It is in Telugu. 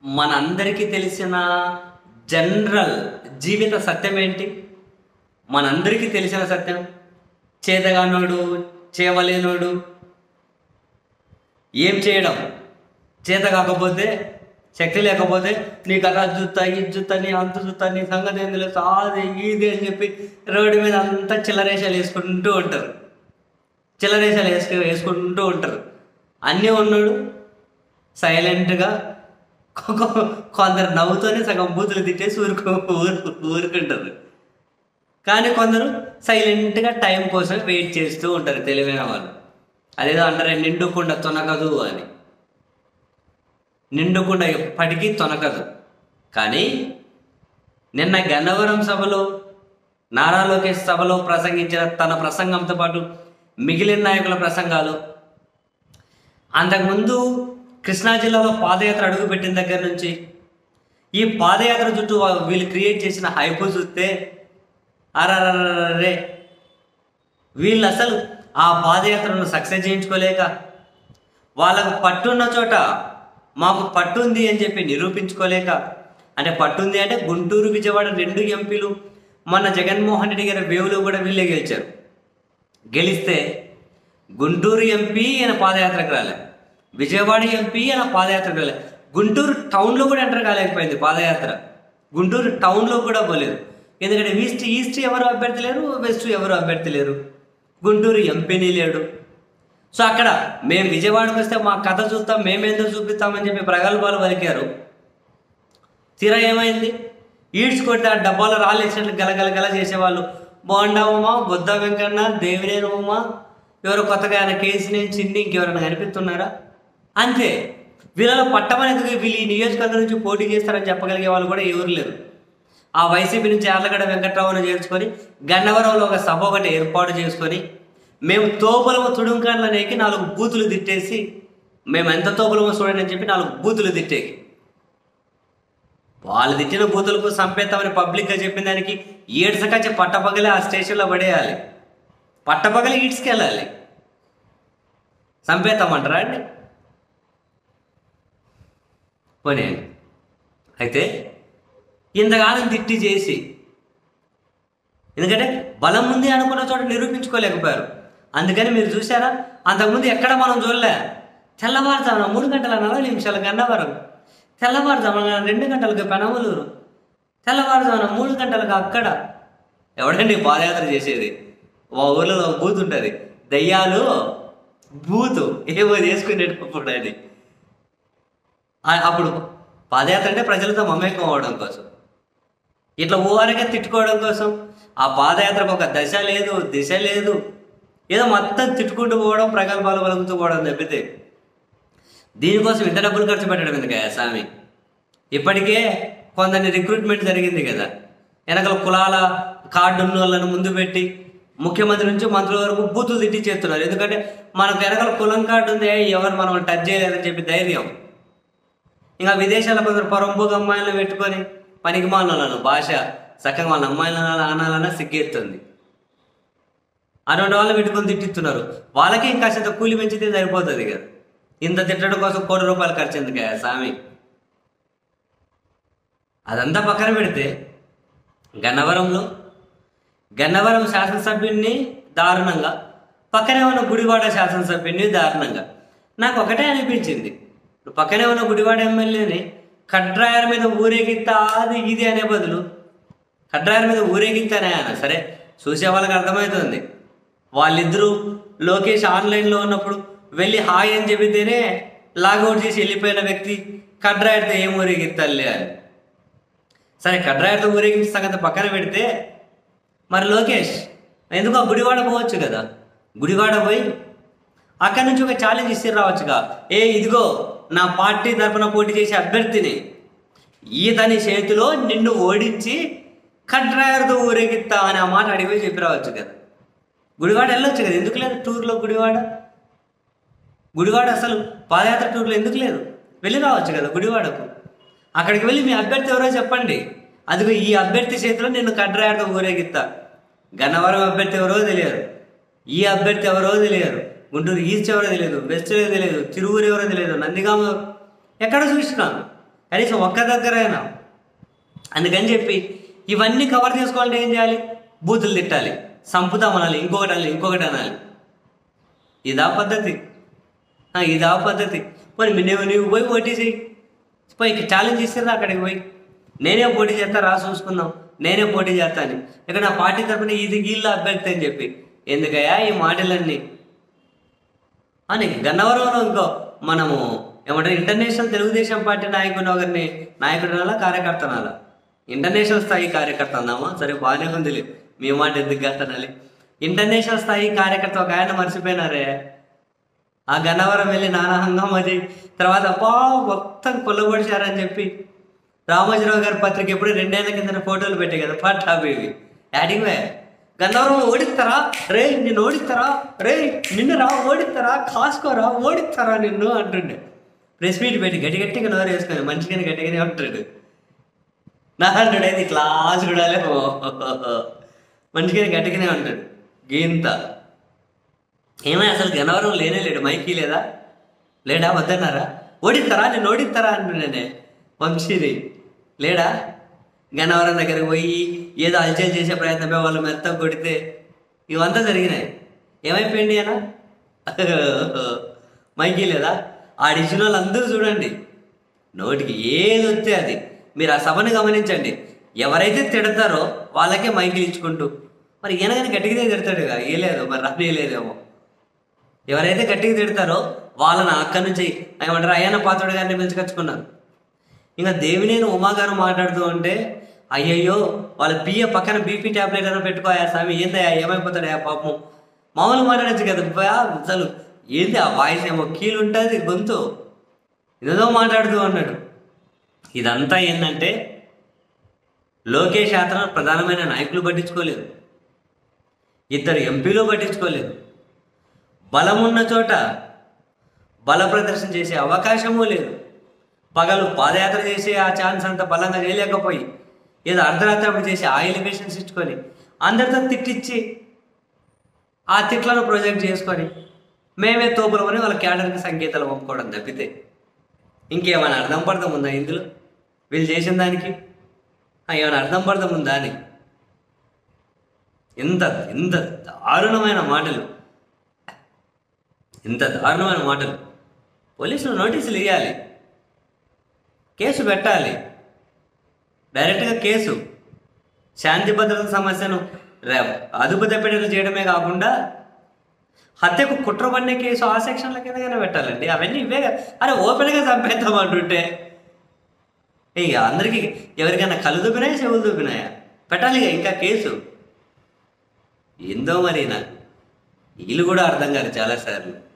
మనందరికీ తెలిసిన జనరల్ జీవిత సత్యం ఏంటి మనందరికీ తెలిసిన సత్యం చేతగానోడు చేయవలేనోడు ఏం చేయడం చేత కాకపోతే శక్తి లేకపోతే నీ కథ జుత్తా ఇది జుత్తా నీ అంత జుత్తా నీ సంగతి ఏం తెలుసు అది ఇది అని చెప్పి రోడ్డు మీద అంతా చిల్లరేషాలు వేసుకుంటూ ఉంటారు చిల్లరేషాలు వేసుకు వేసుకుంటూ ఉంటారు అన్నీ ఉన్నాడు సైలెంట్గా కొందరు నవ్వుతోనే సగం బూతులు తిట్టేసి ఊరుకు ఊరుకు ఊరుకుంటారు కానీ కొందరు సైలెంట్గా టైం కోసం వెయిట్ చేస్తూ ఉంటారు తెలివైన వాళ్ళు అదేదో అంటారే నిండుకుండా తొనకదు అని నిండుకుండా ఎప్పటికీ తొనకదు కానీ నిన్న గన్నవరం సభలో నారా లోకేష్ సభలో ప్రసంగించిన తన ప్రసంగంతో పాటు మిగిలిన నాయకుల ప్రసంగాలు అంతకుముందు కృష్ణా జిల్లాలో పాదయాత్ర అడుగుపెట్టిన దగ్గర నుంచి ఈ పాదయాత్ర చుట్టూ వా- వీళ్ళు క్రియేట్ చేసిన హైపు చూస్తే అరరే వీళ్ళు అసలు ఆ పాదయాత్రను సక్సెస్ చేయించుకోలేక వాళ్ళకు పట్టున్న చోట మాకు పట్టుంది అని చెప్పి నిరూపించుకోలేక అంటే పట్టుంది అంటే గుంటూరు విజయవాడ రెండు ఎంపీలు మొన్న జగన్మోహన్ రెడ్డి గారి వేవులో కూడా వీళ్ళే గెలిచారు గెలిస్తే గుంటూరు ఎంపీ ఆయన పాదయాత్రకు రాలే విజయవాడ ఎంపీ ఆయన పాదయాత్రకు రాలే గుంటూరు టౌన్లో కూడా ఎంటర్ కాలేకపోయింది పాదయాత్ర గుంటూరు టౌన్లో కూడా పోలేదు ఎందుకంటే ఈస్ట్ ఈస్ట్ ఎవరు అభ్యర్థి లేరు వెస్ట్ ఎవరు అభ్యర్థి లేరు గుంటూరు ఎంపీని లేడు సో అక్కడ మేము విజయవాడకు వస్తే మా కథ చూస్తాం మేమేందో చూపిస్తామని చెప్పి ప్రగల్భాలు పలికారు తీరా ఏమైంది ఈడ్స్ కొడితే ఆ డబ్బాలో రాలేసినట్లు గలగల గల చేసేవాళ్ళు బోండా ఉమా బుద్ధ వెంకన్న దేవినేని ఉమా ఎవరో కొత్తగా ఆయన కేసు నేను చిన్ని ఇంకెవరైనా కనిపిస్తున్నారా అంతే వీళ్ళలో పట్టమనేందుకు వీళ్ళు ఈ నియోజకవర్గం నుంచి పోటీ చేస్తారని చెప్పగలిగే వాళ్ళు కూడా ఎవరు లేరు ఆ వైసీపీ నుంచి యార్లగడ్డ వెంకట్రావును చేర్చుకొని గన్నవరంలో ఒక సభ ఒకటి ఏర్పాటు చేసుకొని మేము తోపులము తుడుంకాన్లను ఎక్కి నాలుగు బూతులు తిట్టేసి మేము ఎంత తోపులమో చూడండి అని చెప్పి నాలుగు బూతులు తిట్టేకి వాళ్ళు తిట్టిన బూతులకు సంపేతామని పబ్లిక్గా చెప్పిన దానికి ఏడ్సకచ్చి పట్టపగలే ఆ స్టేషన్లో పడేయాలి పట్టపగలి ఈడ్స్కెళ్ళాలి సంపేతామంటారా అండి పోనీ అయితే ఇంతకాలం తిట్టి చేసి ఎందుకంటే బలం ఉంది అనుకున్న చోట నిరూపించుకోలేకపోయారు అందుకని మీరు చూసారా అంతకుముందు ఎక్కడ మనం చూడలే తెల్లవారుజామున మూడు గంటల నలభై నిమిషాల గన్నవరం తెల్లవారుజామున రెండు గంటలకు పెనమలూరు తెల్లవారుజామున మూడు గంటలకు అక్కడ ఎవడండి పాదయాత్ర చేసేది మా ఊర్లో ఒక బూత్ ఉంటుంది దయ్యాలు బూతు ఏమో చేసుకునేటప్పుడు అది ఆ- అప్పుడు పాదయాత్ర అంటే ప్రజలతో మమేకం అవడం కోసం ఇట్లా ఊరకే తిట్టుకోవడం కోసం ఆ పాదయాత్రకు ఒక దశ లేదు దిశ లేదు ఏదో మొత్తం తిట్టుకుంటూ పోవడం ప్రగల్భాలు పలుకుతూ పోవడం తప్పితే దీనికోసం ఇంత డబ్బులు ఖర్చు పెట్టడం ఎందుకయ్యా స్వామి ఇప్పటికే కొందరిని రిక్రూట్మెంట్ జరిగింది కదా వెనకల కులాల కార్డు ఉన్న వాళ్ళని ముందు పెట్టి ముఖ్యమంత్రి నుంచి మంత్రుల వరకు బూతులు తిట్టి చేస్తున్నారు ఎందుకంటే మనకు వెనకల కులం కార్డు ఉంది ఎవరు మనం టచ్ చేయలేదని చెప్పి ధైర్యం ఇంకా విదేశాల్లో కొందరు పరంపుగా అమ్మాయిలను పెట్టుకొని పనికి మాలను భాష చక్కగా వాళ్ళ అమ్మాయిలను అనాలన్నా సిగ్గెత్తుంది అటువంటి వాళ్ళు పెట్టుకొని తిట్టిస్తున్నారు వాళ్ళకి ఇంకా కాస్త కూలి పెంచితే సరిపోతుంది కదా ఇంత తిట్టడం కోసం కోటి రూపాయలు ఖర్చు ఎందుకు స్వామి అదంతా పక్కన పెడితే గన్నవరంలో గన్నవరం శాసనసభ్యుడిని దారుణంగా పక్కనే ఉన్న గుడివాడ శాసనసభ్యుడిని దారుణంగా నాకు ఒకటే అనిపించింది ఇప్పుడు పక్కనే ఉన్న గుడివాడ ఎమ్మెల్యేని కడ్రాయర్ మీద ఊరేగిస్తా అది ఇది అనే బదులు కడ్రాయర్ మీద ఊరేగిస్తానే ఆయన సరే చూసే వాళ్ళకి అర్థమవుతుంది వాళ్ళిద్దరూ లోకేష్ ఆన్లైన్లో ఉన్నప్పుడు వెళ్ళి హాయ్ అని చెబితేనే లాగౌట్ చేసి వెళ్ళిపోయిన వ్యక్తి కడ్రాయర్తో ఏం ఊరేగిస్తాలే అని సరే కడ్రాయర్తో ఊరేగించే సంగతి పక్కన పెడితే మరి లోకేష్ ఎందుకు ఆ గుడివాడ పోవచ్చు కదా గుడివాడ పోయి అక్కడి నుంచి ఒక ఛాలెంజ్ ఇస్తే రావచ్చుగా ఏ ఇదిగో నా పార్టీ తరపున పోటీ చేసే అభ్యర్థిని ఈతని చేతిలో నిన్ను ఓడించి కడ్రాయర్తో ఊరేగిస్తా అని ఆ మాట అడిగి చెప్పి రావచ్చు కదా గుడివాడ వెళ్ళొచ్చు కదా ఎందుకు లేదు టూర్లో గుడివాడ గుడివాడ అసలు పాదయాత్ర టూర్లో ఎందుకు లేదు వెళ్ళి రావచ్చు కదా గుడివాడకు అక్కడికి వెళ్ళి మీ అభ్యర్థి ఎవరో చెప్పండి అదిగో ఈ అభ్యర్థి చేతిలో నేను కడ్రాయర్తో ఊరేగిస్తా గన్నవరం అభ్యర్థి ఎవరో తెలియదు ఈ అభ్యర్థి ఎవరో తెలియదు గుంటూరు ఈస్ట్ ఎవరో తెలియదు వెస్ట్ ఎవరో తెలియదు తిరువురు ఎవరో తెలియదు నందిగామ ఎవరో- ఎక్కడ చూసినా కనీసం ఒక్క దగ్గరైనా అందుకని చెప్పి ఇవన్నీ కవర్ చేసుకోవాలంటే ఏం చేయాలి బూతులు తిట్టాలి సంపుతాం అనాలి ఇంకొకటి అనాలి ఇంకొకటి అనాలి ఇదా పద్ధతి ఆ, ఇదా పద్ధతి మరి నువ్వు నువ్వు పోయి పోటీ చేయి పోయి ఛాలెంజ్ ఇస్తారా అక్కడికి పోయి నేనే పోటీ చేస్తా రా చూసుకుందాం నేనే పోటీ చేస్తాను ఇక నా పార్టీ తరపున ఇది గీళ్ళ అభ్యర్థి అని చెప్పి ఎందుకయ్యా ఈ మాటలన్నీ అని గన్నవరంలో ఇంకో మనము ఏమంటారు ఇంటర్నేషనల్ తెలుగుదేశం పార్టీ నాయకుడు ఒకరిని నాయకుడు కార్యకర్తనాల ఇంటర్నేషనల్ స్థాయి కార్యకర్త అందామా సరే బాగానే ఉందిలే మీ మాట ఎందుకు కాదనాలి ఇంటర్నేషనల్ స్థాయి కార్యకర్త ఒక ఆయన మర్చిపోయినారే ఆ గన్నవరం వెళ్ళి నానా హంగామా చేయి తర్వాత అబ్బా మొత్తం కొల్లబడిచారని చెప్పి రామోజీరావు గారి పత్రిక ఎప్పుడు రెండేళ్ల కింద ఫోటోలు పెట్టాయి కదా పట్టాబేవి యాడింగ్ వే గన్నవరం ఓడిస్తారా రే నిన్ను ఓడిస్తారా రే నిన్ను రా ఓడిస్తారా కాసుకోరా ఓడిస్తారా నిన్ను అంటుండే ప్రెస్ మీట్ పెట్టి గట్టి గట్టిగా నోరు వేసుకొని మంచిగానే గట్టిగానే ఉంటాడు నా అంటాడు అయితే క్లాస్ కూడా మంచిగానే గట్టిగానే ఉంటాడు గీంత ఏమై అసలు గన్నవరం లేనే లేడు మైకి లేదా లేడా వద్దన్నారా ఓడిస్తారా నేను ఓడిస్తారా అంటున్నానే వంశీది లేడా గన్నవరం దగ్గరికి పోయి ఏదో అల్చేలు చేసే ప్రయత్నమే వాళ్ళు మెత్తం కొడితే ఇవంతా జరిగినాయి ఏమైపోయింది అన్న మైకి లేదా ఆడిచ్చిన వాళ్ళు అందరూ చూడండి నోటికి ఏది వస్తే అది మీరు ఆ సభను గమనించండి ఎవరైతే తిడతారో వాళ్ళకే మైకిలు ఇచ్చుకుంటూ మరి ఈయన కానీ గట్టిగా తిడతాడుగా ఏ లేదు మరి రానియలేదేమో ఎవరైతే గట్టిగా తిడతారో వాళ్ళని అక్కడి నుంచి ఏమంటారు అయ్యన్న పాత్రుడు గారిని పిలుచుకొచ్చుకున్నారు ఇంకా దేవినేని ఉమా గారు మాట్లాడుతూ ఉంటే అయ్యయ్యో వాళ్ళ బియ్య పక్కన బీపీ ట్యాబ్లెట్ అయినా పెట్టుకోయా స్వామి ఏందయ్యా ఏమైపోతాడయా పాపం మామూలు మాట్లాడచ్చు కదా బా, అసలు ఏంది ఆ వాయిస్ ఏమో కీలు ఉంటుంది గొంతు ఏదో మాట్లాడుతూ ఉన్నాడు ఇదంతా ఏంటంటే లోకేష్ యాత్ర ప్రధానమైన నాయకులు పట్టించుకోలేదు ఇద్దరు ఎంపీలు పట్టించుకోలేదు బలమున్న చోట బల ప్రదర్శన చేసే అవకాశమూ లేదు పగలు పాదయాత్ర చేసే ఆ ఛాన్స్ అంత బలంగా చేయలేకపోయి ఏదో అర్ధరాత్రి అప్పుడు చేసి ఆ ఎలివేషన్స్ ఇచ్చుకొని అందరితో తిట్టిచ్చి ఆ తిట్లను ప్రొజెక్ట్ చేసుకొని మేమే తోపులమని వాళ్ళ క్యాడర్కి సంకేతాలు పంపుకోవడం తప్పితే ఇంకేమైనా అర్థం పడతాం ఉందా ఇందులో వీళ్ళు చేసిన దానికి ఆ, ఏమైనా అర్థం పడతాం ఉందా అని ఇంత ఇంత దారుణమైన మాటలు ఇంత దారుణమైన మాటలు పోలీసులు నోటీసులు ఇవ్వాలి కేసు పెట్టాలి డైరెక్ట్గా కేసు శాంతి భద్రత సమస్యను రే- అదుపు తప్పిడలు చేయడమే కాకుండా హత్యకు కుట్ర పడిన కేసు ఆ సెక్షన్ల కిందగానే పెట్టాలండి అవన్నీ ఇవే కదా. అరే ఓపెన్గా చంపేద్దాం అంటుంటే ఇక అందరికీ ఎవరికైనా కళ్ళు దూపినాయా చెవులు దూపినాయా పెట్టాలిగా ఇంకా కేసు ఏందో మరి నాకు వీళ్ళు కూడా అర్థం కాదు చాలాసార్లు